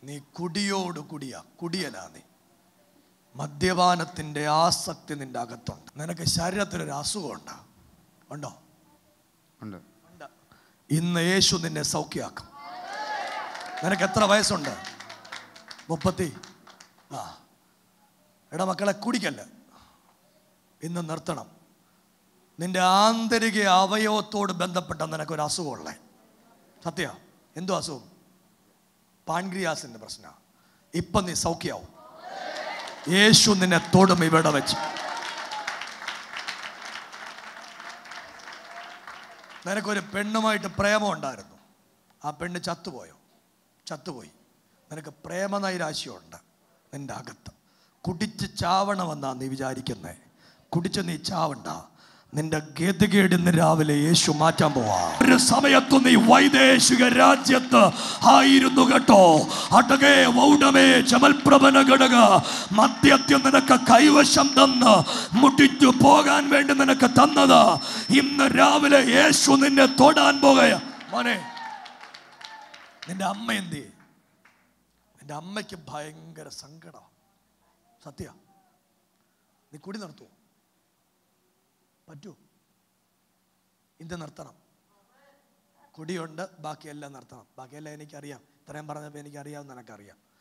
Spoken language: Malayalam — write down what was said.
നീ കുടിയോട് കുടിയാ കുടിയലാ നീ മദ്യപാനത്തിൻ്റെ ആസക്തി നിന്റെ അകത്തുണ്ട് നിനക്ക് ശരീരത്തിലൊരു അസുഖമുണ്ടോ ഉണ്ടോ ഉണ്ട് ഉണ്ട്. ഇന്ന് യേശു നിന്നെ സൗഖ്യമാക്കും നിനക്ക് എത്ര വയസ്സുണ്ട് മുപ്പത്തി ആ എടാ മക്കളെ കുടിക്കല്ല ഇന്ന് നിർത്തണം നിന്റെ ആന്തരിക അവയവത്തോട് ബന്ധപ്പെട്ട നിനക്കൊരു അസുഖമുള്ളേ സത്യ എന്തോ അസുഖം പാൻഗ്രിയാസിന്റെ പ്രശ്ന ഇപ്പൊ നീ സൗഖ്യാവും യേശു നിന്നെ തൊടും ഇവിടെ വെച്ച് നിനക്കൊരു പെണ്ണുമായിട്ട് പ്രേമം ഉണ്ടായിരുന്നു ആ പെണ്ണ് ചത്തുപോയോ ചത്തുപോയി നിനക്ക് പ്രേമനൈരാശ്യമുണ്ട് നിന്റെ അകത്ത് കുടിച്ച് ചാവണമെന്നാ നീ വിചാരിക്കുന്നേ കുടിച്ച് നീ ചാവണ്ട നിന്റെ ഗതികേട് ഇന്ന് രാവിലെ യേശു മാറ്റാൻ പോവാ ഒരു സമയത്തു നീ വൈദേശിക രാജ്യത്ത് ആയിരുന്നു കേട്ടോ അടകേ വൗഡമേ ചമൽപ്രഭന ഘടക മദ്യത്തിൽ നിനക്ക് കൈവശം തന്ന് മുട്ടിച്ചു പോകാൻ വേണ്ടി നിനക്ക് തന്നത് ഇന്ന് രാവിലെ യേശു നിന്നെ തൊടാൻ പോകുക മോനെ നിന്റെ അമ്മ എന്ത് ചെയ്യും നിന്റെ അമ്മയ്ക്ക് ഭയങ്കര സങ്കടം സത്യ നീ കുടി നിർത്തുവോ പറ്റൂ ഇത് നിർത്തണം കുടിയുണ്ട് ബാക്കിയെല്ലാം നിർത്തണം ബാക്കിയെല്ലാം എനിക്കറിയാം ഇത്രയും പറഞ്ഞപ്പോൾ എനിക്കറിയാമെന്ന് നിനക്കറിയാം